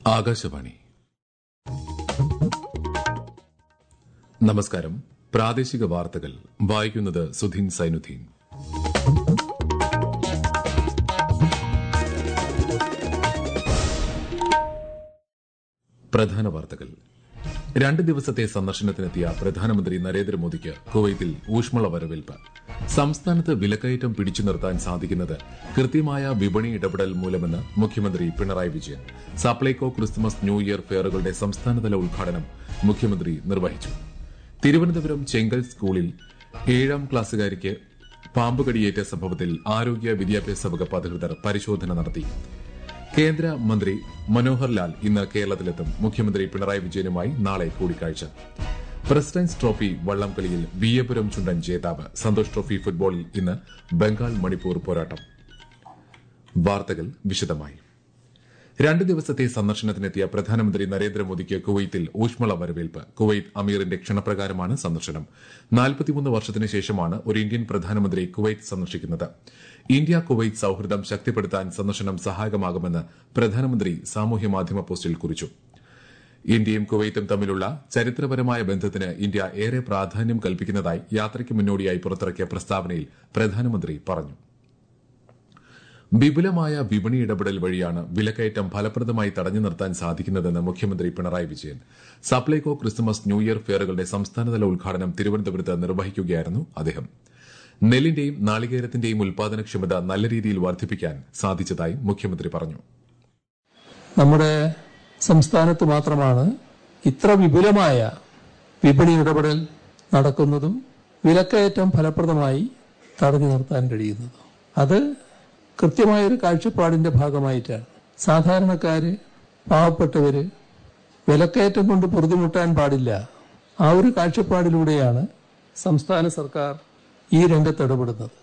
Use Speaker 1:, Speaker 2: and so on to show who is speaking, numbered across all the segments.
Speaker 1: ആകാശവാണി നമസ്കാരം പ്രാദേശിക വാർത്തകൾ വായിക്കുന്നത് സുധീൻ സൈനുദ്ദീൻ പ്രധാന വാർത്തകൾ രണ്ട് ദിവസത്തെ സന്ദർശനത്തിനെത്തിയ പ്രധാനമന്ത്രി നരേന്ദ്രമോദിക്ക് കുവൈത്തിൽ ഊഷ്മള വരവേൽപ്പ് സംസ്ഥാനത്ത് വിലക്കയറ്റം പിടിച്ചു നിർത്താൻ സാധിക്കുന്നത് കൃത്യമായ വിപണി ഇടപെടൽ മൂലമെന്ന് മുഖ്യമന്ത്രി Pinarayi Vijayan Supplyco Christmas New Year ഫെയറുകളുടെ സംസ്ഥാനതല ഉദ്ഘാടനം മുഖ്യമന്ത്രി നിർവഹിച്ചു തിരുവനന്തപുരം ചെങ്കൽ സ്കൂളിൽ ഏഴാം ക്ലാസ്സുകാരിക്ക് പാമ്പ് കടിയേറ്റ സംഭവത്തിൽ ആരോഗ്യ വിദ്യാഭ്യാസ വകുപ്പ് അധികൃതർ പരിശോധന നടത്തി കേന്ദ്ര മന്ത്രി മനോഹർ ലാൽ ഇന്ന് കേരളത്തിലെത്തും മുഖ്യമന്ത്രി പിണറായി വിജയനുമായി നാളെ കൂടിക്കാഴ്ച പ്രസിഡന്റ്സ് ട്രോഫി വള്ളംകളിയിൽ വിയപുരം ചുണ്ടൻ ജേതാവ് സന്തോഷ് ട്രോഫി ഫുട്ബോളിൽ ഇന്ന് ബംഗാൾ മണിപ്പൂർ പോരാട്ടം വാർത്തകൾ വിശദമായി രണ്ട് ദിവസത്തെ സന്ദർശനത്തിനെത്തിയ പ്രധാനമന്ത്രി നരേന്ദ്രമോദിക്ക് കുവൈത്തിൽ ഊഷ്മള വരവേൽപ്പ് കുവൈത്ത് അമീറിന്റെ ക്ഷണപ്രകാരമാണ് സന്ദർശനം നാൽപ്പത്തിമൂന്ന് വർഷത്തിന് ശേഷമാണ് ഒരു ഇന്ത്യൻ പ്രധാനമന്ത്രി കുവൈത്ത് സന്ദർശിക്കുന്നത് ഇന്ത്യ കുവൈത്ത് സൌഹൃദം ശക്തിപ്പെടുത്താൻ സന്ദർശനം സഹായകമാകുമെന്ന് പ്രധാനമന്ത്രി സാമൂഹ്യ മാധ്യമ പോസ്റ്റിൽ കുറിച്ചു ഇന്ത്യയും കുവൈത്തും തമ്മിലുള്ള ചരിത്രപരമായ ബന്ധത്തിന് ഇന്ത്യ ഏറെ പ്രാധാന്യം കൽപ്പിക്കുന്നതായി യാത്രയ്ക്ക് മുന്നോടിയായി പുറത്തിറക്കിയ പ്രസ്താവനയിൽ പ്രധാനമന്ത്രി പറഞ്ഞു വിപുലമായ വിപണി ഇടപെടൽ വഴിയാണ് വിലക്കയറ്റം ഫലപ്രദമായി തടഞ്ഞു നിർത്താൻ സാധിക്കുന്നതെന്ന് മുഖ്യമന്ത്രി Pinarayi Vijayan Supplyco Christmas New Year ഫെയറുകളുടെ സംസ്ഥാനതല ഉദ്ഘാടനം തിരുവനന്തപുരത്ത് നിർവഹിക്കുകയായിരുന്നു അദ്ദേഹം നെല്ലിന്റെയും നാളികേരത്തിന്റെയും ഉൽപാദനക്ഷമത നല്ല രീതിയിൽ വർദ്ധിപ്പിക്കാൻ സാധിച്ചതായും മുഖ്യമന്ത്രി പറഞ്ഞു
Speaker 2: നമ്മുടെ സംസ്ഥാനത്ത് മാത്രമാണ് ഇത്ര വിപുലമായ വിപണി ഇടപെടൽ നടക്കുന്നതും വിലക്കയറ്റം ഫലപ്രദമായി തടഞ്ഞു നിർത്താൻ കഴിയുന്നതും അത് കൃത്യമായൊരു കാഴ്ചപ്പാടിന്റെ ഭാഗമായിട്ടാണ് സാധാരണക്കാര് പാവപ്പെട്ടവര് വിലക്കയറ്റം കൊണ്ട് പൊറുതിമുട്ടാൻ പാടില്ല ആ ഒരു കാഴ്ചപ്പാടിലൂടെയാണ് സംസ്ഥാന സർക്കാർ ഈ രംഗത്ത് ഇടപെടുന്നത്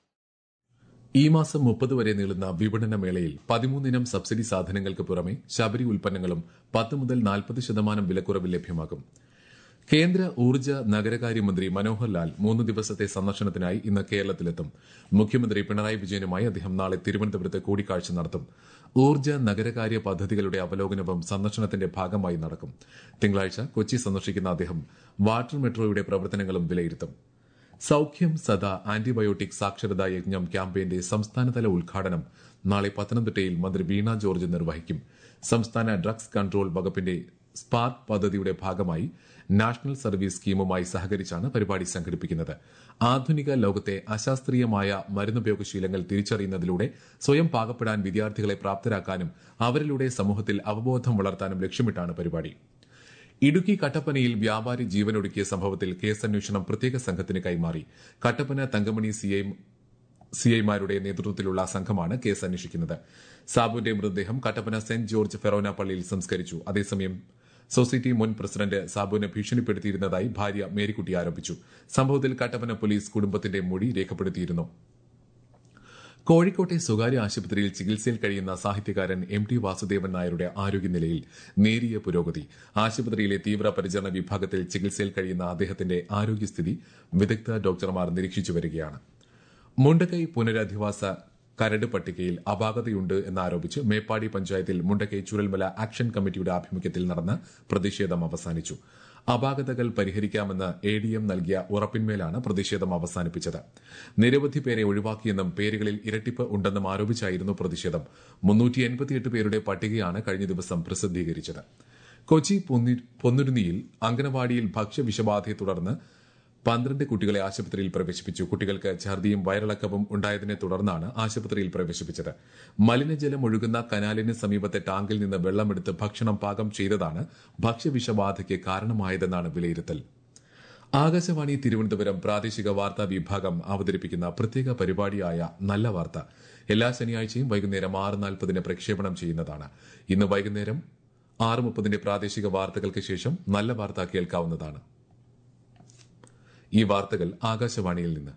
Speaker 1: ഈ മാസം മുപ്പത് വരെ നീളുന്ന വിപണന മേളയിൽ പതിമൂന്നിനം സബ്സിഡി സാധനങ്ങൾക്ക് പുറമെ ശബരി ഉൽപ്പന്നങ്ങളും പത്ത് മുതൽ നാൽപ്പത് ശതമാനം വിലക്കുറവിൽ ലഭ്യമാകും കേന്ദ്ര ഊർജ്ജ നഗരകാര്യമന്ത്രി മനോഹർ ലാൽ മൂന്ന് ദിവസത്തെ സന്ദർശനത്തിനായി ഇന്ന് കേരളത്തിലെത്തും മുഖ്യമന്ത്രി പിണറായി വിജയനുമായി അദ്ദേഹം നാളെ തിരുവനന്തപുരത്ത് കൂടിക്കാഴ്ച നടത്തും ഊർജ്ജ നഗരകാര്യ പദ്ധതികളുടെ അവലോകനവും സന്ദർശനത്തിന്റെ ഭാഗമായി നടക്കും തിങ്കളാഴ്ച കൊച്ചി സന്ദർശിക്കുന്ന അദ്ദേഹം വാട്ടർ മെട്രോയുടെ പ്രവർത്തനങ്ങളും വിലയിരുത്തും സൌഖ്യം സദാ ആന്റിബയോട്ടിക് സാക്ഷരതാ യജ്ഞം ക്യാമ്പയിന്റെ സംസ്ഥാനതല ഉദ്ഘാടനം നാളെ പത്തനംതിട്ടയിൽ മന്ത്രി വീണ ജോർജ് നിർവഹിക്കും സംസ്ഥാന ഡ്രഗ്സ് കൺട്രോൾ വകുപ്പിന്റെ സ്പാർക്ക് പദ്ധതിയുടെ ഭാഗമായി നാഷണൽ സർവീസ് സ്കീമുമായി സഹകരിച്ചാണ് പരിപാടി സംഘടിപ്പിക്കുന്നത് ആധുനിക ലോകത്തെ അശാസ്ത്രീയമായ മരുന്നുപയോഗശീലങ്ങൾ തിരിച്ചറിയുന്നതിലൂടെ സ്വയം പാകപ്പെടാൻ വിദ്യാർത്ഥികളെ പ്രാപ്തരാക്കാനും അവരിലൂടെ സമൂഹത്തിൽ അവബോധം വളർത്താനും ലക്ഷ്യമിട്ടാണ് പരിപാടി ഇടുക്കി കട്ടപ്പനയിൽ വ്യാപാരി ജീവനൊടുക്കിയ സംഭവത്തിൽ കേസന്വേഷണം പ്രത്യേക സംഘത്തിന് കൈമാറി കട്ടപ്പന തങ്കമണി സിഐ സിഐമാരുടെ നേതൃത്വത്തിലുള്ള സംഘമാണ് കേസ് അന്വേഷിക്കുന്നത് സാബുവിന്റെ മൃതദേഹം കട്ടപ്പന സെന്റ് ജോർജ് ഫെറോന പള്ളിയിൽ സംസ്കരിച്ചു അതേസമയം സൊസൈറ്റി മുൻ പ്രസിഡന്റ് സാബുവിനെ ഭീഷണിപ്പെടുത്തിയിരുന്നതായി ഭാര്യ മേരിക്കുട്ടി ആരോപിച്ചു സംഭവത്തിൽ കട്ടപ്പന പോലീസ് കുടുംബത്തിന്റെ മൊഴി രേഖപ്പെടുത്തിയിരുന്നു കോഴിക്കോട്ടെ സ്വകാര്യ ആശുപത്രിയിൽ ചികിത്സയിൽ കഴിയുന്ന സാഹിത്യകാരൻ എം ടി വാസുദേവൻ നായരുടെ ആരോഗ്യനിലയിൽ നേരിയ പുരോഗതി ആശുപത്രിയിലെ തീവ്രപരിചരണ വിഭാഗത്തിൽ ചികിത്സയിൽ കഴിയുന്ന അദ്ദേഹത്തിന്റെ ആരോഗ്യസ്ഥിതി വിദഗ്ധ ഡോക്ടർമാർ നിരീക്ഷിച്ചു വരികയാണ് മുണ്ടക്കൈ പുനരധിവാസ കരട് പട്ടികയിൽ അപാകതയുണ്ട് എന്നാരോപിച്ച് മേപ്പാടി പഞ്ചായത്തിൽ മുണ്ടക്കൈ ചുരൽമല ആക്ഷൻ കമ്മിറ്റിയുടെ ആഭിമുഖ്യത്തിൽ നടന്ന പ്രതിഷേധം അവസാനിച്ചു അപാകതകൾ പരിഹരിക്കാമെന്ന് എ ഡി എം നൽകിയ ഉറപ്പിന്മേലാണ് പ്രതിഷേധം അവസാനിപ്പിച്ചത് നിരവധി പേരെ ഒഴിവാക്കിയെന്നും പേരുകളിൽ ഇരട്ടിപ്പ് ഉണ്ടെന്നും ആരോപിച്ചായിരുന്നു പ്രതിഷേധം മുന്നൂറ്റി എൺപത്തിയെട്ട് പേരുടെ പട്ടികയാണ് കഴിഞ്ഞ ദിവസം പ്രസിദ്ധീകരിച്ചത് കൊച്ചി പൊന്നുരുന്നിയിൽ അങ്കനവാടിയിൽ ഭക്ഷ്യവിഷബാധയെ തുടർന്ന് പന്ത്രണ്ട് കുട്ടികളെ ആശുപത്രിയിൽ പ്രവേശിപ്പിച്ചു കുട്ടികൾക്ക് ഛർദിയും വയറിളക്കവും ഉണ്ടായതിനെ തുടർന്നാണ് ആശുപത്രിയിൽ പ്രവേശിപ്പിച്ചത് മലിനജലം ഒഴുകുന്ന കനാലിന് സമീപത്തെ ടാങ്കിൽ നിന്ന് വെള്ളമെടുത്ത് ഭക്ഷണം പാകം ചെയ്തതാണ് ഭക്ഷ്യവിഷബാധയ്ക്ക് കാരണമായതെന്നാണ് വിലയിരുത്തൽ ആകാശവാണി തിരുവനന്തപുരം പ്രാദേശിക വാർത്താ വിഭാഗം അവതരിപ്പിക്കുന്ന പ്രത്യേക പരിപാടിയായ നല്ല വാർത്ത എല്ലാ ശനിയാഴ്ചയും വൈകുന്നേരം ആറ് നാൽപ്പതിന് പ്രക്ഷേപണം ചെയ്യുന്നതാണ് ഇന്ന് വൈകുന്നേരം ആറ് മുപ്പതിന്റെ പ്രാദേശിക വാർത്തകൾക്ക് ശേഷം നല്ല വാർത്ത കേൾക്കാവുന്നതാണ് ഈ വാർത്തകൾ ആകാശവാണിയിൽ നിന്ന്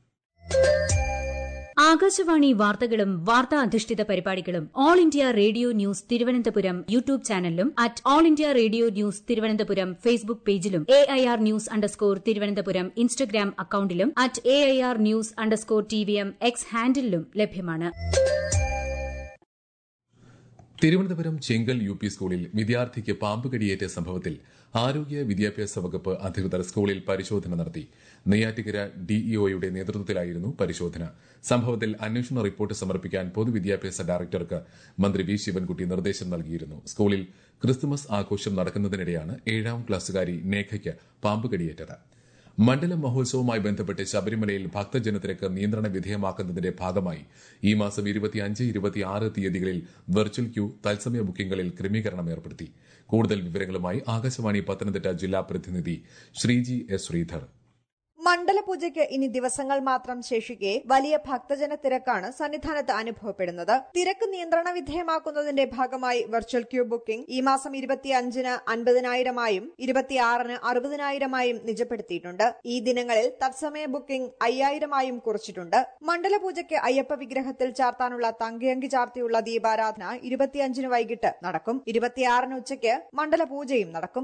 Speaker 3: ആകാശവാണി വാർത്തകളും വാർത്താ അധിഷ്ഠിത പരിപാടികളും All India Radio news Thiruvananthapuram YouTube ചാനലിലും at All India Radio news Thiruvananthapuram Facebook പേജിലും A I R news underscore Thiruvananthapuram Instagram അക്കൌണ്ടിലും at A I R news underscore T V M X ഹാൻഡിലും ലഭ്യമാണ്
Speaker 1: തിരുവനന്തപുരം ചെങ്കൽ യു പി സ്കൂളിൽ വിദ്യാർത്ഥിക്ക് പാമ്പ് കടിയേറ്റ സംഭവത്തിൽ ആരോഗ്യ വിദ്യാഭ്യാസ വകുപ്പ് അധികൃതർ സ്കൂളിൽ പരിശോധന നടത്തി നെയ്യാറ്റിക്കര ഡിഇഒയുടെ നേതൃത്വത്തിലായിരുന്നു പരിശോധന സംഭവത്തിൽ അന്വേഷണ റിപ്പോർട്ട് സമർപ്പിക്കാൻ പൊതുവിദ്യാഭ്യാസ ഡയറക്ടർക്ക് മന്ത്രി വി ശിവൻകുട്ടി നിർദ്ദേശം നൽകിയിരുന്നു സ്കൂളിൽ ക്രിസ്തുമസ് ആഘോഷം നടക്കുന്നതിനിടെയാണ് ഏഴാം ക്ലാസ്സുകാരി നേഖയ്ക്ക് പാമ്പ് കടിയേറ്റത് മണ്ഡലം മഹോത്സവവുമായി ബന്ധപ്പെട്ട് ശബരിമലയിൽ ഭക്തജനത്തിരക്ക് നിയന്ത്രണ വിധേയമാക്കുന്നതിന്റെ ഭാഗമായി ഈ മാസം ഇരുപത്തിയഞ്ച് ഇരുപത്തിയാറ് തീയതികളിൽ വെർച്വൽ ക്യൂ തത്സമയ ബുക്കിംഗുകളിൽ ക്രമീകരണം ഏർപ്പെടുത്തി കൂടുതൽ വിവരങ്ങളുമായി ആകാശവാണി പത്തനംതിട്ട ജില്ലാ പ്രതിനിധി ശ്രീജി എസ് ശ്രീധർ
Speaker 4: മണ്ഡലപൂജയ്ക്ക് ഇനി ദിവസങ്ങൾ മാത്രം ശേഷിക്കെ വലിയ ഭക്തജന തിരക്കാണ് സന്നിധാനത്ത് അനുഭവപ്പെടുന്നത് തിരക്ക് നിയന്ത്രണ വിധേയമാക്കുന്നതിന്റെ ഭാഗമായി വെർച്വൽ ക്യൂ ബുക്കിംഗ് ഈ മാസം ഇരുപത്തിയഞ്ചിന് അൻപതിനായിരമായും ഇരുപത്തിയാറിന് അറുപതിനായിരമായും നിജപ്പെടുത്തിയിട്ടുണ്ട് ഈ ദിനങ്ങളിൽ തത്സമയ ബുക്കിംഗ് അയ്യായിരമായും കുറിച്ചിട്ടുണ്ട് മണ്ഡലപൂജയ്ക്ക് അയ്യപ്പ വിഗ്രഹത്തിൽ ചാർത്താനുള്ള തങ്കയങ്കി ചാർത്തിയുള്ള ദീപാരാധന ഇരുപത്തിയഞ്ചിന് വൈകിട്ട് നടക്കും ഇരുപത്തിയാറിന് ഉച്ചയ്ക്ക് മണ്ഡലപൂജയും നടക്കും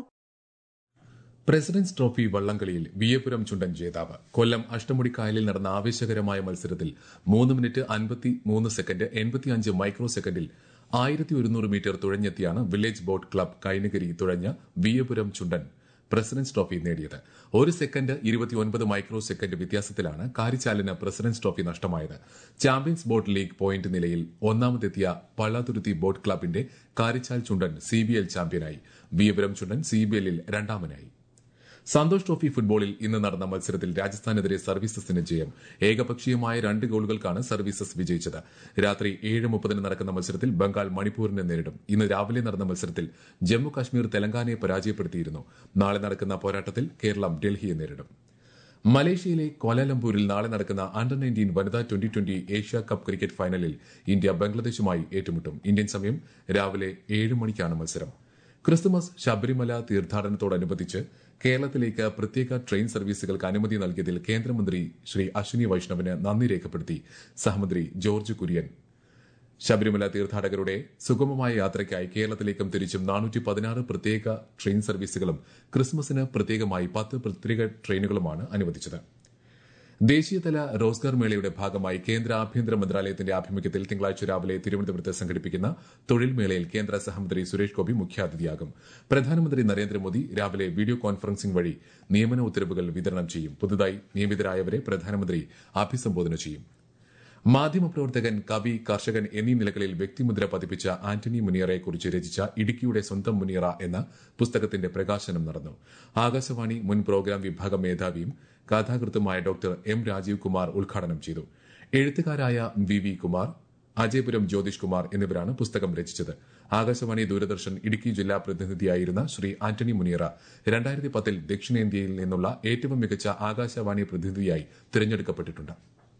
Speaker 1: പ്രസിഡന്റ്സ് ട്രോഫി വള്ളംകളിയിൽ വിയപുരം ചുണ്ടൻ ജേതാവ് കൊല്ലം അഷ്ടമുടിക്കായലിൽ നടന്ന ആവേശകരമായ മത്സരത്തിൽ മൂന്ന് മിനിറ്റ് അൻപത്തി മൂന്ന് സെക്കൻഡ് എൺപത്തിയഞ്ച് മൈക്രോ സെക്കൻഡിൽ ആയിരത്തി ഒരുന്നൂറ് മീറ്റർ തുഴഞ്ഞെത്തിയാണ് വില്ലേജ് ബോട്ട് ക്ലബ് കൈനഗിരി തുഴഞ്ഞ വിയപുരം ചുണ്ടൻ പ്രസിഡന്റ്സ് ട്രോഫി നേടിയത് ഒരു സെക്കൻഡ് ഇരുപത്തിയൊൻപത് മൈക്രോ സെക്കൻഡ് വ്യത്യാസത്തിലാണ് കാരിച്ചാലിന് പ്രസിഡന്റ്സ് ട്രോഫി നഷ്ടമായത് ചാമ്പ്യൻസ് ബോട്ട് ലീഗ് പോയിന്റ് നിലയിൽ ഒന്നാമതെത്തിയ പള്ളാതുരുത്തി ബോട്ട് ക്ലബിന്റെ കാരിച്ചാൽ ചുണ്ടൻ സിബിഎൽ ചാമ്പ്യനായി വിയപുരം ചുണ്ടൻ സിബിഎല്ലിൽ രണ്ടാമനായി സന്തോഷ് ട്രോഫി ഫുട്ബോളിൽ ഇന്ന് നടന്ന മത്സരത്തിൽ രാജസ്ഥാനെതിരെ സർവീസസിന് ജയം ഏകപക്ഷീയമായ രണ്ട് ഗോളുകൾക്കാണ് സർവീസസ് വിജയിച്ചത് രാത്രി ഏഴ് മുപ്പതിന് നടക്കുന്ന മത്സരത്തിൽ ബംഗാൾ മണിപ്പൂരിനെ നേരിടും ഇന്ന് രാവിലെ നടന്ന മത്സരത്തിൽ ജമ്മു കാശ്മീർ തെലങ്കാനയെ പരാജയപ്പെടുത്തിയിരുന്നു നാളെ നടക്കുന്ന പോരാട്ടത്തിൽ കേരളം ഡൽഹിയെ നേരിടും മലേഷ്യയിലെ കോലാലംപൂരിൽ നാളെ നടക്കുന്ന അണ്ടർ നയൻറ്റീൻ വനിതാ twenty twenty Asia Cup cricket ഫൈനലിൽ ഇന്ത്യ ബംഗ്ലാദേശുമായി ഏറ്റുമുട്ടും ഇന്ത്യൻ സമയം രാവിലെ ഏഴ് മണിക്കാണ് മത്സരം ക്രിസ്തുമസ് ശബരിമല തീർത്ഥാടനത്തോടനുബന്ധിച്ച് കേരളത്തിലേക്ക് പ്രത്യേക ട്രെയിൻ സർവീസുകൾക്ക് അനുമതി നൽകിയതിൽ കേന്ദ്രമന്ത്രി ശ്രീ അശ്വിനി വൈഷ്ണവിന് നന്ദി രേഖപ്പെടുത്തി സഹമന്ത്രി ജോർജ് കുര്യൻ ശബരിമല തീർത്ഥാടകരുടെ സുഗമമായ യാത്രയ്ക്കായി കേരളത്തിലേക്കും തിരിച്ചും നാനൂറ്റി പതിനാറ് പ്രത്യേക ട്രെയിൻ സർവീസുകളും ക്രിസ്മസിന് പ്രത്യേകമായി പത്ത് പ്രത്യേക ട്രെയിനുകളുമാണ് അനുവദിച്ചത് ദേശീയതല റോസ്ഗാർ മേളയുടെ ഭാഗമായി കേന്ദ്ര ആഭ്യന്തര മന്ത്രാലയത്തിന്റെ ആഭിമുഖ്യത്തിൽ തിങ്കളാഴ്ച രാവിലെ തിരുവനന്തപുരത്ത് സംഘടിപ്പിക്കുന്ന തൊഴിൽ മേളയിൽ കേന്ദ്ര സഹമന്ത്രി സുരേഷ് ഗോപി മുഖ്യാതിഥിയാകും പ്രധാനമന്ത്രി നരേന്ദ്രമോദി രാവിലെ വീഡിയോ കോൺഫറൻസിംഗ് വഴി നിയമന ഉത്തരവുകൾ വിതരണം ചെയ്യും പുതുതായി നിയമിതരായവരെ പ്രധാനമന്ത്രി അഭിസംബോധന ചെയ്യും മാധ്യമപ്രവർത്തകൻ കവി കർഷകൻ എന്നീ നിലകളിൽ വ്യക്തിമുദ്ര പതിപ്പിച്ച ആന്റണി മുനിയറയെക്കുറിച്ച് രചിച്ച ഇടുക്കിയുടെ സ്വന്തം മുനിയറ എന്ന പുസ്തകത്തിന്റെ പ്രകാശനം നടന്നു ആകാശവാണി മുൻ പ്രോഗ്രാം വിഭാഗം മേധാവിയും കഥാകൃത്തുമായ ഡോക്ടർ എം രാജീവ് കുമാർ ഉദ്ഘാടനം ചെയ്തു എഴുത്തുകാരായ വി വി കുമാർ അജയപുരം ജ്യോതിഷ് കുമാർ എന്നിവരാണ് പുസ്തകം രചിച്ചത് ആകാശവാണി ദൂരദർശൻ ഇടുക്കി ജില്ലാ പ്രതിനിധിയായിരുന്ന ശ്രീ ആന്റണി മുനിയറ രണ്ടായിരത്തി പത്തിൽ ദക്ഷിണേന്ത്യയിൽ നിന്നുള്ള ഏറ്റവും മികച്ച ആകാശവാണി പ്രതിനിധിയായി തിരഞ്ഞെടുക്കപ്പെട്ടിട്ടുണ്ട്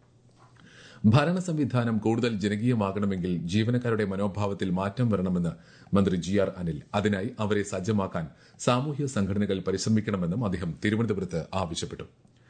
Speaker 1: ഭരണ സംവിധാനം കൂടുതൽ ജനകീയമാകണമെങ്കിൽ ജീവനക്കാരുടെ മനോഭാവത്തിൽ മാറ്റം വരണമെന്ന് മന്ത്രി ജി ആർ അനിൽ അതിനായി അവരെ സജ്ജമാക്കാൻ സാമൂഹ്യ സംഘടനകൾ പരിശ്രമിക്കണമെന്നും അദ്ദേഹം തിരുവനന്തപുരത്ത് ആവശ്യപ്പെട്ടു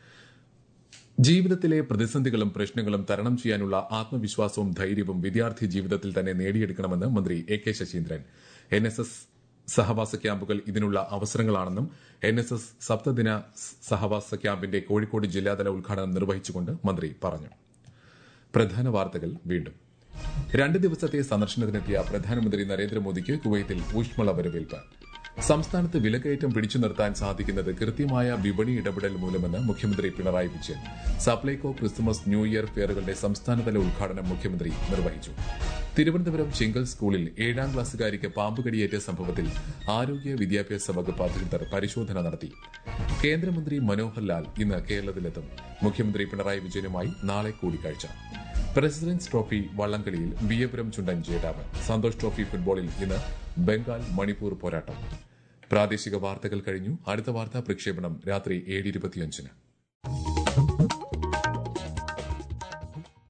Speaker 1: ജീവിതത്തിലെ പ്രതിസന്ധികളും പ്രശ്നങ്ങളും തരണം ചെയ്യാനുള്ള ആത്മവിശ്വാസവും ധൈര്യവും വിദ്യാർത്ഥി ജീവിതത്തിൽ തന്നെ നേടിയെടുക്കണമെന്ന് മന്ത്രി A K Saseendran N S S സഹവാസ ക്യാമ്പുകൾ ഇതിനുള്ള അവസരങ്ങളാണെന്നും എൻ എസ് എസ് സപ്തദിന സഹവാസ ക്യാമ്പിന്റെ കോഴിക്കോട് ജില്ലാതല ഉദ്ഘാടനം നിർവഹിച്ചുകൊണ്ട് മന്ത്രി പറഞ്ഞു പ്രധാന വാർത്തകൾ വീണ്ടും രണ്ട് ദിവസത്തെ സന്ദർശനത്തിനെത്തിയ പ്രധാനമന്ത്രി നരേന്ദ്രമോദിക്ക് കുവൈത്തിൽ ഊഷ്മള വരവേൽപ്പ് സംസ്ഥാനത്ത് വിലക്കയറ്റം പിടിച്ചു നിർത്താൻ സാധിക്കുന്നത് കൃത്യമായ വിപണി ഇടപെടൽ മൂലമെന്ന് മുഖ്യമന്ത്രി Pinarayi Vijayan Supplyco Christmas New Year ഫെയറുകളുടെ സംസ്ഥാനതല ഉദ്ഘാടനം മുഖ്യമന്ത്രി നിർവഹിച്ചു തിരുവനന്തപുരം ചെങ്കൽ സ്കൂളിൽ ഏഴാം ക്ലാസ്സുകാരിക്ക് പാമ്പ് കടിയേറ്റ സംഭവത്തിൽ ആരോഗ്യ വിദ്യാഭ്യാസ വകുപ്പ് അധികൃതർ പരിശോധന നടത്തി കേന്ദ്രമന്ത്രി മനോഹർ ലാൽ ഇന്ന് കേരളത്തിലെത്തും മുഖ്യമന്ത്രി പിണറായി വിജയനുമായി നാളെ കൂടിക്കാഴ്ച പ്രസിഡന്റ്സ് ട്രോഫി വള്ളംകളിയിൽ വിയപുരം ചുണ്ടൻ ജേതാവ് സന്തോഷ് ട്രോഫി ഫുട്ബോളിൽ ഇന്ന് ബംഗാൾ മണിപ്പൂർ പോരാട്ടം പ്രാദേശിക വാർത്തകൾ കഴിഞ്ഞു അടുത്ത വാർത്താ പ്രക്ഷേപണം രാത്രി ഏഴ് ഇരുപത്തിയഞ്ചിന്